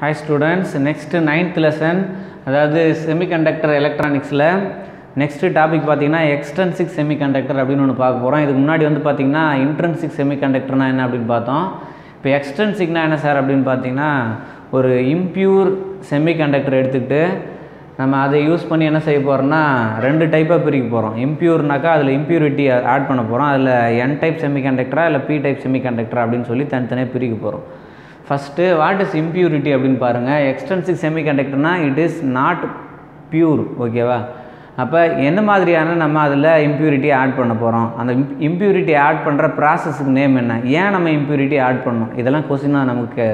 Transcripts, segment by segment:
hi students next ninth lesson அதாவது semiconductor எலக்ட்ரானிக்ஸில் next topic பார்த்தீங்கன்னா எக்ஸ்டென்சிக் செமிகண்டக்டர் அப்படின்னு ஒன்று பார்க்க போகிறோம் இதுக்கு முன்னாடி வந்து பார்த்தீங்கன்னா இன்ட்ரென்சிக் செமிகண்டக்டர்னா என்ன அப்படின்னு பார்த்தோம் இப்போ எக்ஸ்டென்சிக்னா என்ன சார் அப்படின்னு பார்த்தீங்கன்னா ஒரு இம்ப்யூர் செமிகண்டக்டர் எடுத்துக்கிட்டு நம்ம அதை யூஸ் பண்ணி என்ன செய்ய போகிறோம்னா ரெண்டு டைப்பாக பிரிக்க போகிறோம் இம்ப்யூர்னாக்கா அதில் இம்ப்யூரிட்டி ஆட் பண்ண போகிறோம் அதில் என் டைப் செமிகண்டக்டரா இல்லை பி டைப் செமிகண்டக்டரா அப்படின்னு சொல்லி தனித்தனியாக பிரிக்க போகிறோம் ஃபஸ்ட்டு வாட் இஸ் இம்ப்யூரிட்டி அப்படின்னு பாருங்கள் எக்ஸ்டென்சிவ் செமிகண்டக்டர்னா இட் இஸ் நாட் பியூர் ஓகேவா அப்போ எந்த மாதிரியான நம்ம அதில் இம்ப்யூரிட்டி ஆட் பண்ண போகிறோம் அந்த இம்ப்யூரிட்டி ஆட் பண்ணுற ப்ராசஸுக்கு நேம் என்ன ஏன் நம்ம இம்ப்யூரிட்டி ஆட் பண்ணணும் இதெல்லாம் கொஸ்டினாக நமக்கு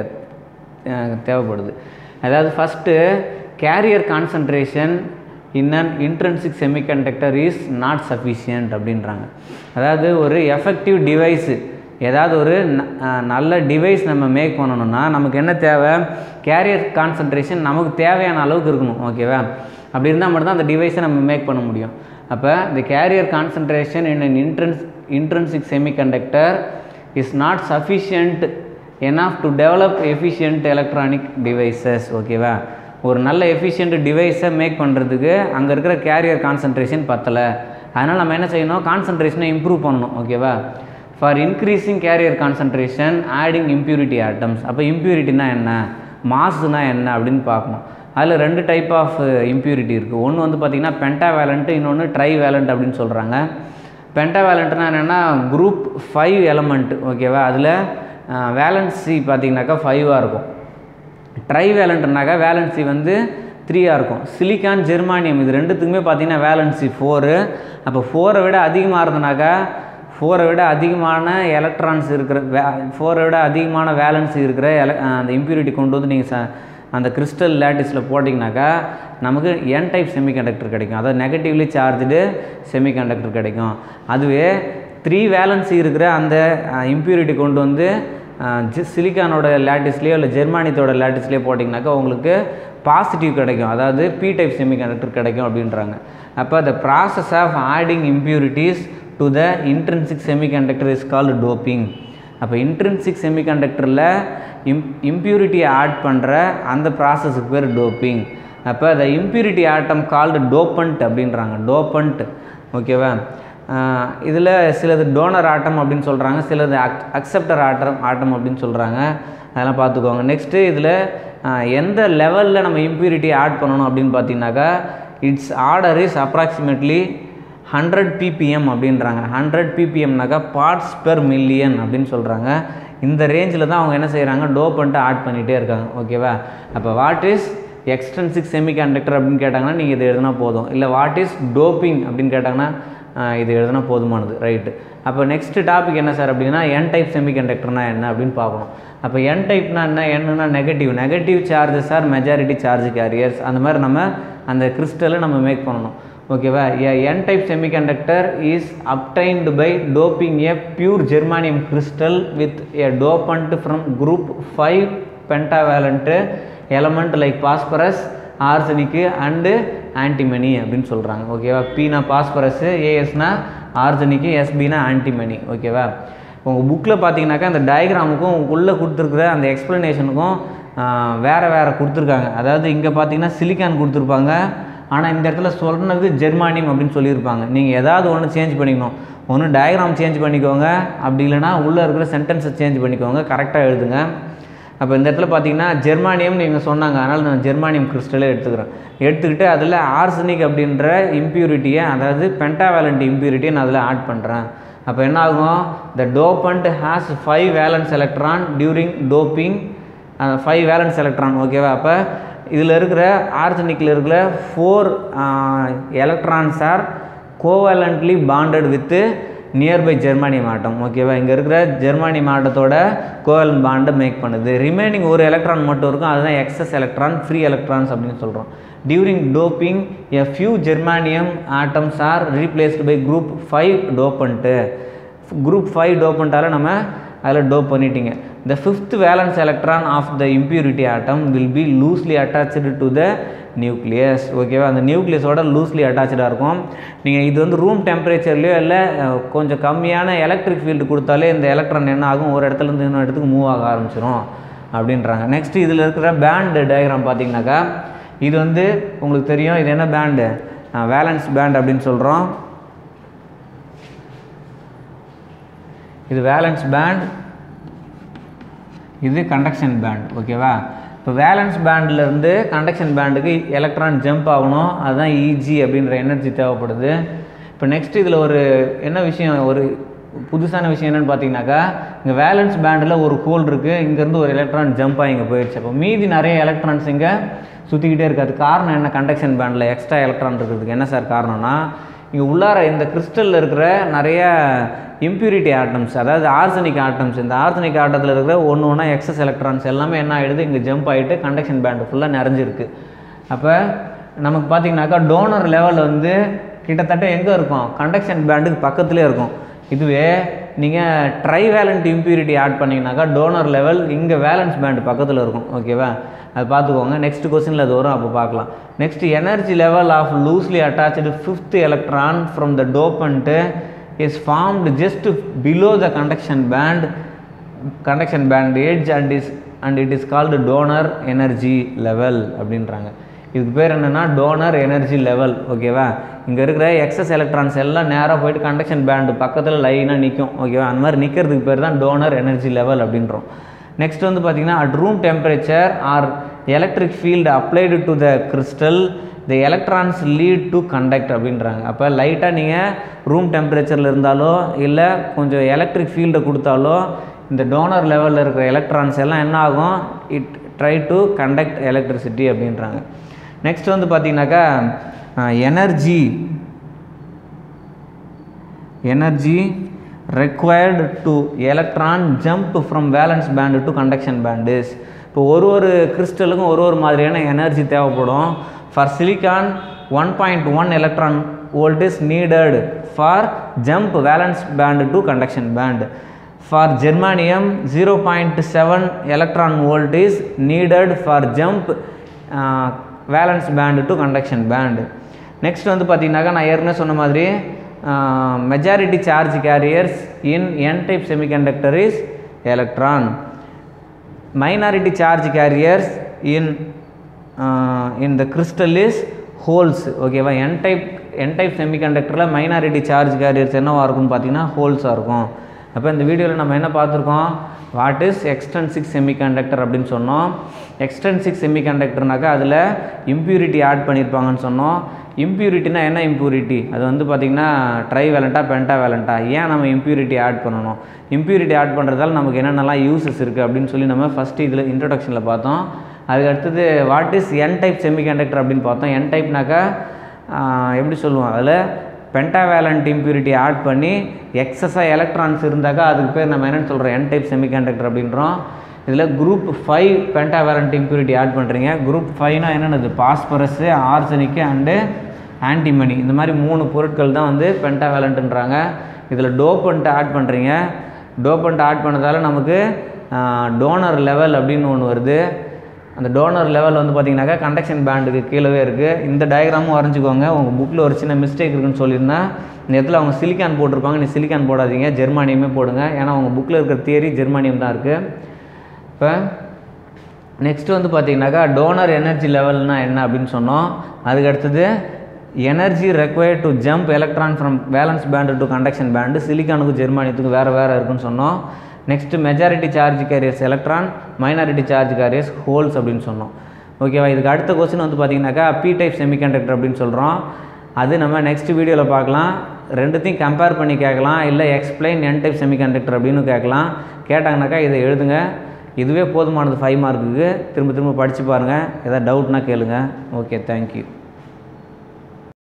அஹ், தேவைப்படுது அதாவது first carrier concentration in an intrinsic semiconductor is not sufficient அப்படின்றாங்க அதாவது ஒரு எஃபெக்டிவ் டிவைஸு ஏதாவது ஒரு ந- அஹ், நல்ல டிவைஸ் நம்ம மேக் பண்ணணும்னா நமக்கு என்ன தேவை கேரியர் கான்சன்ட்ரேஷன் நமக்கு தேவையான அளவுக்கு இருக்கணும் ஓகேவா அப்படி இருந்தால் மட்டும்தான் அந்த டிவைஸை நம்ம மேக் பண்ண முடியும் அப்போ இந்த கேரியர் கான்சன்ட்ரேஷன் இன் an இன்ட்ரென்ஸ் intrinsic semiconductor is not sufficient enough to develop efficient electronic devices ஓகேவா ஒரு நல்ல எஃபிஷியன்ட் டிவைஸை மேக் பண்ணுறதுக்கு அங்கே இருக்கிற கேரியர் கான்சன்ட்ரேஷன் பத்தலை அதனால் நம்ம என்ன செய்யணும் கான்சன்ட்ரேஷனை இம்ப்ரூவ் பண்ணணும் ஓகேவா for increasing carrier concentration adding impurity atoms அப்போ impurityனா என்ன மாஸ்னா என்ன அப்படின்னு பார்க்கணும் அதில் ரெண்டு டைப் ஆஃப் impurity இருக்குது ஒன்று வந்து பார்த்திங்கன்னா பென்டாவேலண்ட்டு இன்னொன்று ட்ரைவேலண்ட் அப்படின்னு சொல்கிறாங்க பென்டாவேலண்ட்னா என்னென்னா குரூப் ஃபைவ் எலமெண்ட் ஓகேவா அதில் வேலன்சி பார்த்தீங்கன்னாக்கா ஃபைவாக இருக்கும் ட்ரைவேலண்ட்னாக்கா வேலன்சி வந்து த்ரீயாக இருக்கும் சிலிக்கான் ஜெர்மானியம் இது ரெண்டுத்துக்குமே பார்த்தீங்கன்னா வேலன்சி ஃபோரு அப்போ ஃபோரை விட அதிகமாக இருந்தனாக்கா ஃபோரை விட அதிகமான எலக்ட்ரான்ஸ் இருக்கிற வே ஃபோரை விட அதிகமான வேலன்சி இருக்கிற எல அந்த இம்ப்யூரிட்டி கொண்டு வந்து நீங்கள் ச அந்த கிறிஸ்டல் லேட்டிஸில் போட்டிங்கனாக்கா நமக்கு என் டைப் செமிகண்டக்டர் கிடைக்கும் அதாவது நெகட்டிவ்லி சார்ஜ்டு செமிகண்டக்டர் கிடைக்கும் அதுவே த்ரீ வேலன்சி இருக்கிற அந்த இம்ப்யூரிட்டி கொண்டு வந்து சிலிக்கானோட லேட்டிஸ்லேயோ இல்லை ஜெர்மானியத்தோட லேட்டிஸ்லேயோ போட்டிங்கனாக்கா உங்களுக்கு பாசிட்டிவ் கிடைக்கும் அதாவது பி டைப் செமிகண்டக்டர் கிடைக்கும் அப்படின்றாங்க அப்போ the process of adding impurities to the intrinsic semiconductor is called doping அப்போ இன்ட்ரென்சிக் செமிகண்டக்டரில் இம் இம்ப்யூரிட்டி ஆட் பண்ணுற அந்த ப்ராசஸுக்கு பேர் டோப்பிங் அப்போ த இம்ப்யூரிட்டி ஆட்டம் கால்டு டோப்பண்ட் அப்படின்றாங்க டோப்பண்ட் ஓகேவா இதில் சிலது டோனர் ஆட்டம் அப்படின்னு சொல்கிறாங்க சிலது அக் அக்செப்டர் ஆட்டம் ஆட்டம் அப்படின்னு சொல்கிறாங்க அதெல்லாம் பார்த்துக்கோங்க நெக்ஸ்ட்டு இதில் எந்த லெவலில் நம்ம இம்ப்யூரிட்டி ஆட் பண்ணணும் அப்படின்னு பார்த்தீங்கன்னாக்கா its order is approximately hundred PPM அப்படின்றாங்க ஹண்ட்ரட் பிபிஎம்னாக்கா பார்ட்ஸ் பெர் மில்லியன் அப்படின்னு சொல்கிறாங்க இந்த ரேஞ்சில் தான் அவங்க என்ன செய்கிறாங்க டோப் பண்ணிட்டு ஆட் பண்ணிகிட்டே இருக்காங்க ஓகேவா அப்போ வாட் இஸ் எக்ஸ்டென்சிக் செமிகண்டக்டர் அப்படின்னு கேட்டாங்கன்னா நீங்கள் இது எழுதினா போதும் இல்லை வாட் இஸ் டோப்பிங் அப்படின்னு கேட்டாங்கன்னா ஆஹ், இது எழுதினா போதுமானது ரைட்டு அப்போ நெக்ஸ்ட் டாபிக் என்ன சார் அப்படின்னா என் டைப் செமிகண்டக்டர்னா என்ன அப்படின்னு பார்க்கணும் அப்போ என் டைப்னா என்ன என்னன்னா negative negative charges are majority charge carriers அந்த மாதிரி நம்ம அந்த கிறிஸ்டலை நம்ம மேக் பண்ணணும் ஓகேவா a N type semiconductor is obtained by doping a pure germanium crystal with a dopant from group five pentavalent element like phosphorus arsenic and antimony அப்படின்னு சொல்கிறாங்க ஓகேவா பீனா பாஸ்பரஸ்ஸு ஏஎஸ்னா ஆர்சனிக்கு எஸ்பினா ஆன்டிமனி ஓகேவா உங்கள் புக்கில் பார்த்தீங்கன்னாக்கா அந்த டயக்ராமுக்கும் உள்ளே கொடுத்துருக்குற அந்த எக்ஸ்ப்ளனேஷனுக்கும் வேறு வேறு கொடுத்துருக்காங்க அதாவது இங்கே பார்த்தீங்கன்னா சிலிக்கான் கொடுத்துருப்பாங்க ஆனால் இந்த இடத்துல சொன்னது ஜெர்மானியம் அப்படின்னு சொல்லியிருப்பாங்க நீங்கள் ஏதாவது ஒன்று சேஞ்ச் பண்ணிக்கணும் ஒன்று டயக்ராம் சேஞ்ச் பண்ணிக்கோங்க அப்படி இல்லைன்னா உள்ளே இருக்கிற சென்டென்ஸை சேஞ்ச் பண்ணிக்கோங்க கரெக்டாக எழுதுங்க அப்போ இந்த இடத்துல பார்த்தீங்கன்னா ஜெர்மானியம் நீங்கள் சொன்னாங்க அதனால் நான் ஜெர்மானியம் கிறிஸ்டலே எடுத்துக்கிறேன் எடுத்துக்கிட்டு அதில் ஆர்சனிக் அப்படின்ற இம்ப்யூரிட்டியை அதாவது பென்டாவேலண்ட் இம்ப்யூரிட்டியை நான் அதில் ஆட் பண்ணுறேன் அப்போ என்ன ஆகும் the dopant has five valence electron during doping five valence electron ஓகேவா அப்போ இதில் இருக்கிற ஆர்சனிக்கில் இருக்கிற four electrons are covalently bonded with nearby germanium atom ஓகேவா இங்கே இருக்கிற ஜெர்மானியம் ஆட்டத்தோட கோவலன் பாண்டை மேக் பண்ணுது ரிமைனிங் ஒரு எலக்ட்ரான் மட்டும் இருக்கும் அதுதான் எக்ஸஸ் எலக்ட்ரான் ஃப்ரீ எலக்ட்ரான்ஸ் அப்படின்னு சொல்கிறோம் during doping a few germanium atoms are replaced by group five dopant group five டோப்பன்ட்டால் நம்ம அதில் டோப் பண்ணிட்டீங்க the fifth valence electron of the impurity atom will be loosely attached to the nucleus ஓகேவா அந்த நியூக்ளியஸோட loosely அட்டாச்சாக இருக்கும் நீங்கள் இது வந்து ரூம் டெம்பரேச்சர்லேயோ இல்லை அஹ், கொஞ்சம் கம்மியான எலக்ட்ரிக் ஃபீல்டு கொடுத்தாலே இந்த எலக்ட்ரான் என்ன ஆகும் ஒரு இடத்துலேருந்து இன்னொரு இடத்துக்கு மூவ் ஆக ஆரம்பிச்சிடும் அப்படின்றாங்க நெக்ஸ்ட் இதில் இருக்கிற பேண்டு டயக்ராம் பார்த்தீங்கன்னாக்கா இது வந்து உங்களுக்கு தெரியும் இது என்ன பேண்டு வேலன்ஸ் பேண்ட் அப்படின்னு சொல்கிறோம் இது வேலன்ஸ் பேண்ட் இது கண்டக்ஷன் பேண்ட் ஓகேவா இப்போ வேலன்ஸ் பேண்ட்லேருந்து கண்டக்ஷன் பேண்டுக்கு எலக்ட்ரான் ஜம்ப் ஆகணும் அதுதான் இஜி அப்படின்ற எனர்ஜி தேவைப்படுது இப்போ நெக்ஸ்ட் இதில் ஒரு என்ன விஷயம் ஒரு புதுசான விஷயம் என்னென்னு பார்த்தீங்கன்னாக்கா இங்கே வேலன்ஸ் பேண்டில் ஒரு ஹோல் இருக்குது இங்கேருந்து ஒரு எலக்ட்ரான் ஜம்ப் ஆகி இங்கே போயிடுச்சு அப்போ மீதி நிறைய எலக்ட்ரான்ஸ் இங்கே சுற்றிக்கிட்டே இருக்காது காரணம் என்ன கண்டக்ஷன் பேண்டில் எக்ஸ்ட்ரா எலக்ட்ரான் இருக்கிறதுக்கு என்ன சார் காரணம்னா இங்கே உள்ளார இந்த கிறிஸ்டலில் இருக்கிற நிறைய இம்ப்யூரிட்டி ஆட்டம்ஸ் அதாவது ஆர்சனிக் ஆட்டம்ஸ் இந்த ஆர்சனிக் ஆட்டத்தில் இருக்கிற ஒன்று ஒன்றா எக்ஸஸ் எலக்ட்ரான்ஸ் எல்லாமே என்ன ஆகிடுது இங்கே ஜம்ப் ஆகிட்டு கண்டக்ஷன் பேண்டு ஃபுல்லாக நிறைஞ்சிருக்கு அப்போ நமக்கு பார்த்தீங்கன்னாக்கா டோனர் லெவல் வந்து கிட்டத்தட்ட எங்கே இருக்கும் கண்டக்ஷன் பேண்டுக்கு பக்கத்துலேயே இருக்கும் இதுவே நீங்கள் ட்ரைவேலண்ட் இம்ப்யூரிட்டி ஆட் பண்ணிங்கனாக்கா டோனர் லெவல் இங்கே வேலன்ஸ் பேண்ட் பக்கத்தில் இருக்கும் ஓகேவா அது பார்த்துக்கோங்க நெக்ஸ்ட் கொஸ்டினில் அது வரும் அப்போ பார்க்கலாம் next energy level of loosely attach fifth electron from the dopant is formed just below the conduction band conduction band edge and is and it is called donor energy level அப்படின்றாங்க இதுக்கு பேர் என்னென்னா toner energy level ஓகேவா இங்கே இருக்கிற excess electrons எல்லாம் நேராக போயிட்டு கண்டக்ஷன் பேண்டு பக்கத்தில் லைனாக நிற்கும் ஓகேவா அந்த மாதிரி நிற்கிறதுக்கு பேர் தான் டோனர் எனர்ஜி லெவல் அப்படின்றோம் நெக்ஸ்ட் வந்து பார்த்தீங்கன்னா at room temperature or electric field applied to the crystal the electrons lead to conduct அப்படின்றாங்க அப்போ லைட்டாக நீங்கள் ரூம் டெம்பரேச்சரில் இருந்தாலோ இல்லை கொஞ்சம் எலக்ட்ரிக் ஃபீல்டை கொடுத்தாலோ இந்த டோனர் லெவலில் இருக்கிற எலக்ட்ரான்ஸ் எல்லாம் என்ன ஆகும் it try to conduct electricity அப்படின்றாங்க நெக்ஸ்ட் வந்து பார்த்தீங்கன்னாக்கா energy energy required to electron jump from valence band to conduction bands இப்போ ஒரு ஒரு கிறிஸ்டலுக்கும் ஒரு ஒரு மாதிரியான எனர்ஜி தேவைப்படும் for silicon one point one electron volt is needed for jump valence band to conduction band for germanium zero point seven electron volt is needed for jump valence band to conduction band next வந்து பார்த்தீங்கன்னாக்கா நான் ஏற்கனவே சொன்ன மாதிரி majority charge carriers in N type semiconductor is electron minority charge carriers in in the crystal is holes ஓகேவா N type N type செமிகண்டக்டரில் minority charge carriers என்னவாக இருக்கும்னு பார்த்தீங்கன்னா ஹோல்ஸாக இருக்கும் அப்போ இந்த வீடியோவில் நம்ம என்ன பார்த்துருக்கோம் வாட் இஸ் எக்ஸ்டென்சிக் செமிகண்டக்டர் அப்படின்னு சொன்னோம் எக்ஸ்டென்சிக் செமிகண்டக்டர்னாக்கா அதில் இம்ப்யூரிட்டி ஆட் பண்ணியிருப்பாங்கன்னு சொன்னோம் இம்ப்யூரிட்டினா என்ன இம்ப்யூரிட்டி அது வந்து பார்த்திங்கன்னா ட்ரை வேலண்ட்டா பென்டா வேலண்ட்டா ஏன் நம்ம இம்ப்யூரிட்டி ஆட் பண்ணணும் இம்ப்யூரிட்டி ஆட் பண்ணுறதால நமக்கு என்னென்னலாம் யூசஸ் இருக்குது அப்படின்னு சொல்லி நம்ம ஃபஸ்ட்டு இதில் இன்ட்ரடக்ஷனில் பார்த்தோம் அதுக்கு அடுத்தது what is N type semiconductor அப்படின்னு பார்த்தோம் என் டைப்னாக்கா எப்படி சொல்லுவோம் அதில் பென்டாவேலண்ட் இம்ப்யூரிட்டி ஆட் பண்ணி எக்ஸஸாக எலக்ட்ரான்ஸ் இருந்தாக்கா அதுக்கு பேர் நம்ம என்னென்னு சொல்கிறோம் என் டைப் செமிகண்டக்டர் அப்படின்றோம் இதில் group five pentavalent impurity add பண்ணுறீங்க குரூப் ஃபைவ்னா என்னென்னது பாஸ்பரஸு ஆர்சனிக்கு அண்டு ஆன்டிமனி இந்த மாதிரி மூணு பொருட்கள் தான் வந்து பென்டாவேலண்ட்டுன்றாங்க இதில் டோப்பன்ட் ஆட் பண்ணுறீங்க டோப்பன்ட் ஆட் பண்ணதால் நமக்கு டோனர் லெவல் அப்படின்னு ஒன்று வருது அந்த டோனர் லெவல் வந்து பார்த்தீங்கன்னாக்கா கண்டக்ஷன் பேண்டுக்கு கீழவே இருக்குது இந்த டயக்ராமும் வரைஞ்சிக்கோங்க உங்கள் புக்கில் ஒரு சின்ன மிஸ்டேக் இருக்குன்னு சொல்லியிருந்தேன் இந்த இடத்துல அவங்க சிலிக்கான் போட்டிருப்பாங்க நீ சிலிக்கான் போடாதீங்க ஜெர்மானியமே போடுங்க ஏன்னா உங்கள் புக்கில் இருக்கிற தியரி ஜெர்மானியம் தான் இருக்குது இப்போ நெக்ஸ்ட் வந்து பார்த்தீங்கன்னாக்கா டோனர் எனர்ஜி லெவல்னால் என்ன அப்படின்னு சொன்னோம் அதுக்கு அடுத்தது energy required to jump electron from valence band to conduction band சிலிக்கானுக்கும் ஜெர்மானியத்துக்கும் வேறு வேறு இருக்குன்னு சொன்னோம் next majority charge carriers electron minority charge carriers holes அப்படின்னு சொன்னோம் ஓகேவா இதுக்கு அடுத்த கொஸ்டின் வந்து பார்த்தீங்கன்னாக்கா பி டைப் செமிகண்டக்டர் அப்படின்னு சொல்கிறோம் அது நம்ம நெக்ஸ்ட் வீடியோவில் பார்க்கலாம் ரெண்டுத்தையும் கம்பேர் பண்ணி கேட்கலாம் இல்லை எக்ஸ்பிளைன் என் டைப் செமிகண்டக்டர் அப்படின்னு கேட்கலாம் கேட்டாங்கனாக்கா இதை எழுதுங்க இதுவே போதுமானது ஃபைவ் மார்க்குக்கு திரும்ப திரும்ப படித்து பாருங்கள் எதாவது டவுட்னா கேளுங்க ஓகே தேங்க்யூ